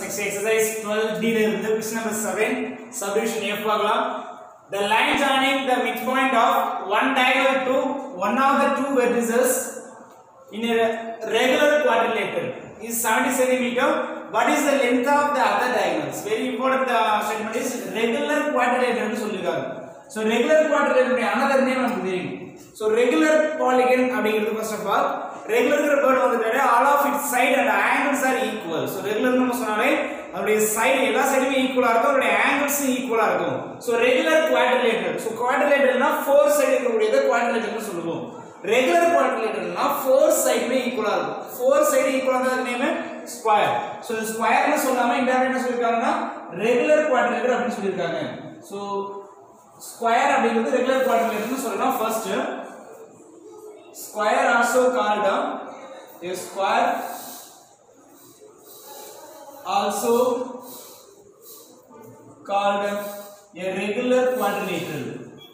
next exercise 12 D ல இருந்து question number 7 subdivision F பார்க்கலாம் the line joining the midpoint of one diagonal to one of the two vertices in a regular quadrilateral is 70 centimeter what is the length of the other diagonals very important uh, statement is regular quadrilateral னு சொல்லிருக்காங்க so regular quadrilateral உடைய another name நமக்கு தெரியும் so regular polygon அப்படிங்கிறது first of all regular word வந்துட்டாலே all of its side and angles are equal so regular நம்ம சொன்னாலே அதோடைய சைடு எல்லா சைடுமே ஈக்குவலா இருக்கும் அதோடைய ஆங்கிள்ஸும் ஈக்குவலா இருக்கும் ஸோ ரெகுலர் குவாட்ரிலேட்டர் ஸோ குவாட்ரிலேட்டர்னா ஃபோர் சைடு இருக்கக்கூடியது குவாட்ரிலேட்டர்னு சொல்லுவோம் ரெகுலர் குவாட்ரிலேட்டர்னா ஃபோர் சைடுமே ஈக்குவலா இருக்கும் ஃபோர் சைடு ஈக்குவலா தான் நேம் ஸ்கொயர் ஸோ ஸ்கொயர்னு சொல்லாம இந்த என்ன சொல்லியிருக்காங்கன்னா ரெகுலர் குவாட்ரிலேட்டர் அப்படின்னு சொல்லியிருக்காங்க ஸோ ஸ்கொயர் அப்படிங்கிறது ரெகுலர் குவாட்ரிலேட்டர்னு சொல்லலாம் first square also called a square also called a regular quadrilateral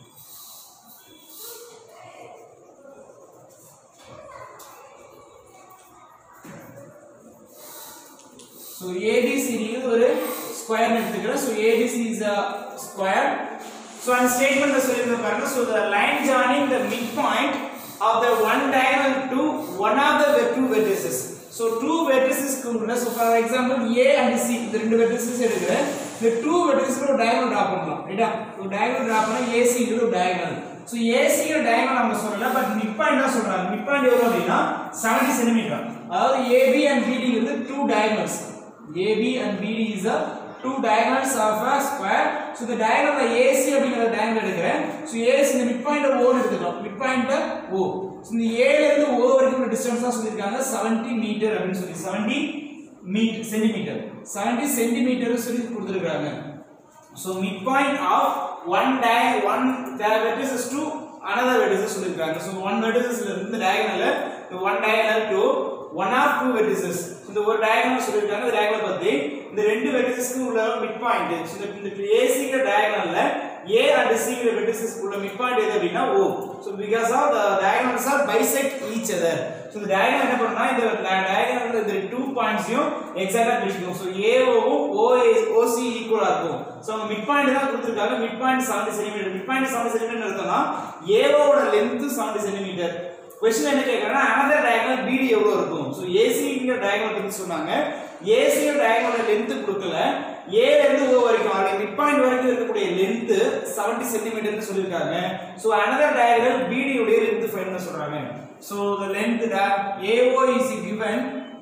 so abcd இது ஒரு ஸ்கொயர் எடுத்துக்கிறோம் so abc is a square so அந்த ஸ்டேட்மென்ட்ல சொல்லிருக்க பாருங்க so the line joining the midpoint of the one diagonal to one of the two vertices. So two vertices குள்ள so for example A and C இந்த ரெண்டு vertices எடுக்கிறேன் இந்த two vertices ஒரு diagonal draw பண்ணலாம் ரைட்டா ஒரு diagonal draw பண்ணா AC ங்கிறது ஒரு diagonal so AC யோட diagonal நம்ம சொல்லல பட் மிட் பாயிண்ட் தான் சொல்றாங்க மிட் பாயிண்ட் எவ்வளவு அப்படின்னா 70 சென்டிமீட்டர் அதாவது AB and BD ங்கிறது two diagonals AB and BD is a two diagonals of a square so the diagonal of AC அப்படிங்கற diagonal எடுக்கிறேன் so AC இந்த மிட் பாயிண்ட் O னு எடுத்துக்கலாம் மிட் பாயிண்ட் O so இந்த A ல இருந்து O வரைக்கும் உள்ள டிஸ்டன்ஸ் தான் சொல்லிருக்காங்க 70 மீட்டர் அப்படின்னு சொல்லி 70 மீட்டர் சென்டிமீட்டர் 70 சென்டிமீட்டர் சொல்லி கொடுத்திருக்காங்க so midpoint of one di one vertices to another vertices சொல்லிருக்காங்க so one vertices ல இருந்து diagonal one diagonal to one of two vertices இந்த ஒரு டயகனல் சொல்லிருக்காங்க இந்த டயகனல் பத்தி இந்த ரெண்டு வெர்டிசஸ்க்கு உள்ள மிட் பாயிண்ட் இந்த இந்த ஏசிங்கிற டயகனல்ல ஏ அண்ட் சிங்கிற வெர்டிசஸ்க்கு உள்ள மிட் பாயிண்ட் எது அப்படின்னா O so because of the diagonals are bisect each other so இந்த டயகனல் என்ன பண்ணா இந்த டயகனல்ல இந்த டூ பாயிண்ட்ஸையும் எக்ஸாக்ட்டா பிரிக்கணும் சோ ஏஓவும் ஓ ஓசி ஈக்குவலா இருக்கும் சோ அவங்க மிட் பாயிண்ட் தான் கொடுத்திருக்காங்க mid point 70 centimetre mid point 70 centimetre இருக்குன்னா ஏஓவோட லென்த் 70 சென்டிமீட்டர் क्वेश्चन என்ன கேக்குறாங்கன்னா another diagonal BD எவ்வளவு இருக்கும் சோ AC ங்கிற diagonal பத்தி சொன்னாங்க AC யோட diagonal லெந்த் கொடுக்கல A ல இருந்து O வரைக்கும் ஆல்ரெடி மிட் பாயிண்ட் வரைக்கும் இருக்கக்கூடிய லெந்த் 70 சென்டிமீட்டர் னு சொல்லிருக்காங்க சோ another diagonal BD உடைய லெந்த் ஃபைண்ட் பண்ண சொல்றாங்க so the length that AO is given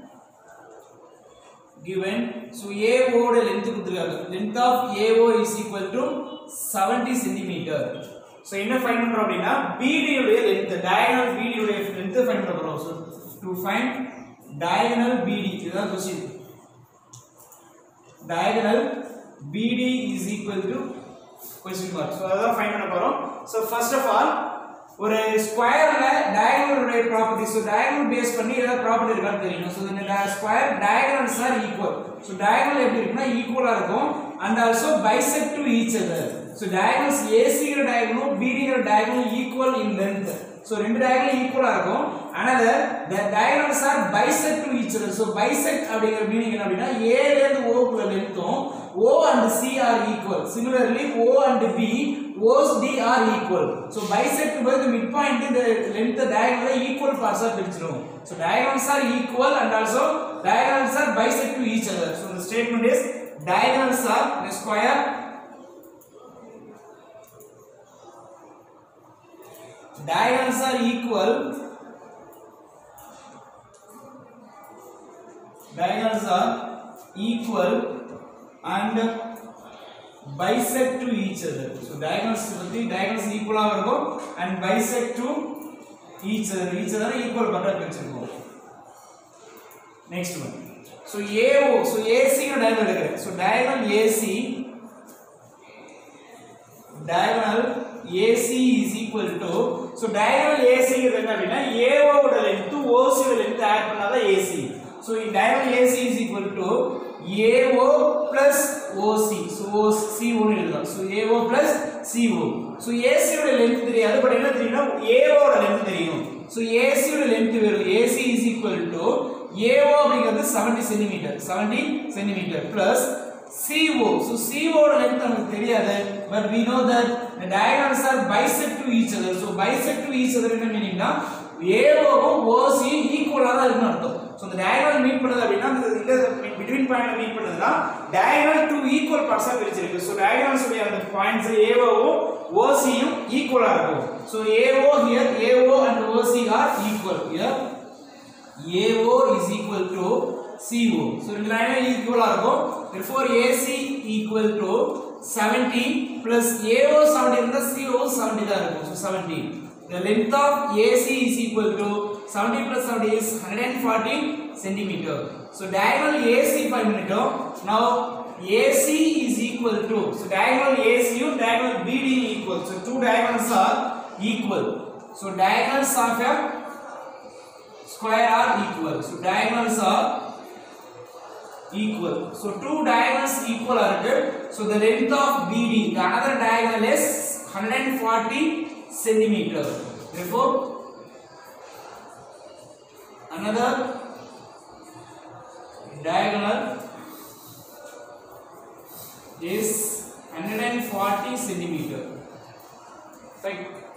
given so AO ஓட லெந்த் கொடுத்திருக்காங்க length of AO is equal to 70 centimetre so என்ன ஃபைண்ட் பண்றோம் அப்படின்னா BD உடைய லெந்த் டயகனல் BD உடைய லெந்த் ஃபைண்ட் பண்ண போறோம் so to find diagonal BD இதுதான் question diagonal BD is equal to question mark so அதான் ஃபைண்ட் பண்ண போறோம் சோ ஃபர்ஸ்ட் ஆஃப் ஆல் ஒரு ஸ்கொயர்ல டயகனல் உடைய ப்ராப்பர்ட்டி சோ டயகனல் பேஸ் பண்ணி ஏதாவது ப்ராப்பர்ட்டி இருக்கான்னு தெரியணும் சோ இந்த square diagonals R equal so diagonal எப்படி இருக்குன்னா ஈக்குவலா இருக்கும் and also bisect to each other So diagonals AC ங்கிற diagonal BD ங்கிற diagonal equal in length. So ரெண்டு diagonal equal இருக்கும். Another the diagonals are bisect to each other. So bisect அப்படிங்கிற meaning என்ன அப்படின்னா A ல இருந்து O குள்ள லென்த்தும் O and C are equal. Similarly O and B O's D are equal. So bisect போது mid point இந்த length diagonal equal parts ah பிரிச்சிரும். So diagonals are equal and also diagonals are bisect to each other. So the statement is diagonals are the square diagonals are equal diagonals are equal and bisect to each other so diagonals பத்தி diagonals equal ஆ இருக்கும் and bisect to each other each other equal patta பிரிச்சிருக்கோம் next one so AO so AC ங்க diagonal எடுக்கிறேன் so diagonal AC diagonal AC is equal to so diagonal AC ங்கிறது என்ன அப்படின்னா AO ஓட length OC ஓட length add பண்ணாதான் AC so in diagonal AC is equal to AO plus OC so CO னு எழுதலாம் so AO plus CO so AC ஓட length தெரியாது பட் என்ன தெரியும்னா AO ஓட லென்த் தெரியும் so AC ஓட லென்த் வெறும் AC is equal to AO அப்படிங்கிறது 70 centimetre 70 centimetre plus CO so CO ஓட லென்த் நமக்கு தெரியாது but we know that the diagonals are bisect to each other so bisect to each other என்ன மீனிங்னா AO வும் OC யும் ஈக்குவலா தான் இருக்குன்னு அர்த்தம் so the diagonal மீட் பண்ணுது அப்படின்னா இந்த இந்த between point மீட் பண்ணுதுன்னா diagonal two equal parts ஆ பிரிச்சிருக்கு so diagonals உடைய அந்த பாயிண்ட்ஸ் AO வும் OC யும் ஈக்குவலா இருக்கும் so AO here AO and OC are equal here AO is equal to CO. So ரெண்டு லைனும் ஈக்குவலா இருக்கும். Therefore AC equal to 70 plus AO 70 இருந்தா CO 70 தான் இருக்கும். So 70. The length of AC is equal to 70 plus 70 is 140 centimeter. So diagonal AC find பண்ணிட்டோம். Now AC is equal to so diagonal AC யும் diagonal BD equal. So two diagonals are equal. So diagonals of a square are equal. So diagonals are equal. So two diagonals equal are good. So the length of BD, the another diagonal is 140 centimeter. Therefore, another diagonal is 140 centimeter. Right.